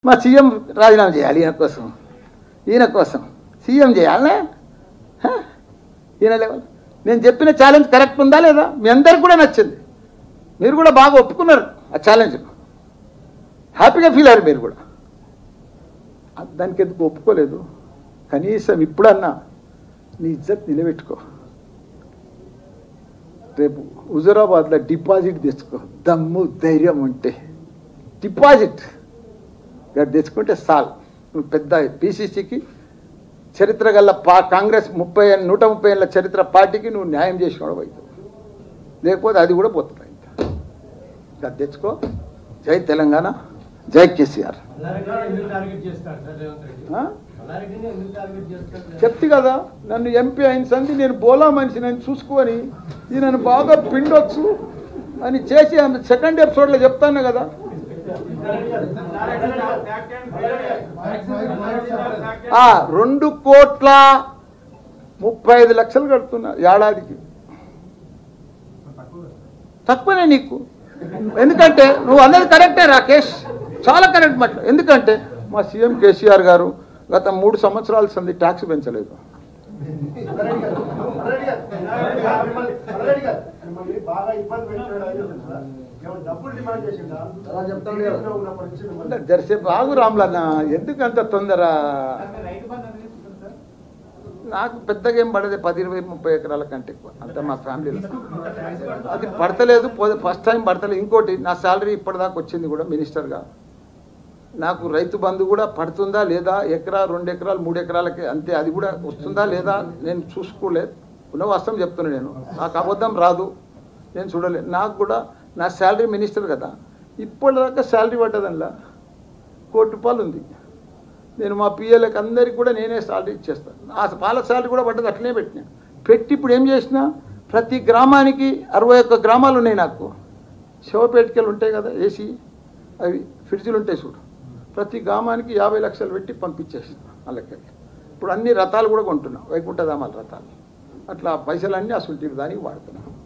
మా సీఎం రాజీనామా చేయాలి ఈయన కోసం ఈయన కోసం సీఎం చేయాలనే హ? ఈయన లెవెల్ నేను చెప్పిన ఛాలెంజ్ కరెక్ట్ ఉందా లేదా మీ అందరికి కూడా నచ్చింది మీరు కూడా బాగా ఒప్పుకున్నారు ఆ ఛాలెంజ్ హ్యాపీగా ఫీల్ అయ్యారు మీరు కూడా ఆ- దానికి ఎందుకు ఒప్పుకోలేదు కనీసం ఇప్పుడన్నా నీ ఇజ్జత్ నిలబెట్టుకో రేపు హుజురాబాద్లో డిపాజిట్ తెచ్చుకో దమ్ము ధైర్యం ఉంటే డిపాజిట్ ఇక్కడ తెచ్చుకుంటే సాల్ నువ్వు పెద్ద పిసిసికి చరిత్ర గల పా కాంగ్రెస్ ముప్పై నూట ముప్పై ఏళ్ళ చరిత్ర పార్టీకి నువ్వు న్యాయం చేసినవాడు అవుతావు లేకపోతే అది కూడా పోతుంది ఇంకా ఇంకా తెచ్చుకో జై తెలంగాణ జై కేసీఆర్ ఎందుకు టార్గెట్ చేస్తారు సార్ రేవంత్ రెడ్డి ఆ? మల్లారెడ్డిని ఎందుకు టార్గెట్ చేస్తారు చెప్తి కదా నన్ను ఎంపీ అయిన సంది నేను బోలా మనిషి నన్ను చూసుకొని ఈయనను బాగా పిండొచ్చు అని చేసి ఆమె సెకండ్ ఎపిసోడ్లో చెప్తాను కదా ఆ, రెండు కోట్ల ముప్పై ఐదు లక్షలు కడుతున్నా ఏడాదికి తక్కువనే నీకు ఎందుకంటే నువ్వు అన్నది కరెక్టే రాకేష్ చాలా కరెక్ట్ మాట ఎందుకంటే మా సీఎం కేసీఆర్ గారు గత మూడు సంవత్సరాల సంది ట్యాక్స్ పెంచలేదు మిమ్మల్ని బాగా ఇబ్బంది పెట్టాడు అని తెలుసా? ఏమన్నా డబ్బులు డిమాండ్ చేసిండా అలా చెప్తాడు కదా. టీడీపీలో ఉన్నప్పుడు ఇచ్చిండు అంటే మళ్ళీ. జరసేపు ఆగు రాములన్న ఎందుకంత తొందర రైతు బంధు అనేది ఇస్తుంది సార్ నాకు పెద్దగా ఏం పడదు పది ఇరవై ముప్పై ఎకరాల కంటే ఎక్కువ అంత మా ఫ్యామిలీలో అది పడతలేదు పోతే ఫస్ట్ టైం పడతలేదు ఇంకోటి నా శాలరీ ఇప్పటిదాకా వచ్చింది కూడా మినిస్టర్గా నాకు రైతు బంధు కూడా పడుతుందా లేదా ఎకరా రెండు ఎకరాలు మూడు ఎకరాలకి అంతే అది కూడా వస్తుందా లేదా నేను చూసుకోలేదు ఉన్న వాస్తవం చెప్తున్నా నేను నాకు అబద్ధం రాదు నేను చూడలేదు నాకు కూడా నా శాలరీ మినిస్టర్ కదా ఇప్పటిదాకా శాలరీ పడ్డదల్లా కోటి రూపాయలు ఉంది నేను మా పిఎల్కి అందరికి కూడా నేనే శాలరీ ఇచ్చేస్తాను ఆ పాల శాలరీ కూడా పడ్డది అట్లనే పెట్టినా పెట్టి ఇప్పుడు ఏం చేసిన ప్రతి గ్రామానికి అరవై ఒక్క గ్రామాలు ఉన్నాయి నాకు శివపేటకెళ్ళి ఉంటాయి కదా ఏసీ అవి ఫ్రిడ్జ్లు ఉంటాయి చూడు ప్రతి గ్రామానికి యాభై లక్షలు పెట్టి పంపించేసిన వాళ్ళకెళ్ళి ఇప్పుడు అన్ని రథాలు కూడా కొంటున్నా వైకుంఠధామాల రథాలు అట్లా పైసలన్నీ అసలు దానికి వాడుతున్నాను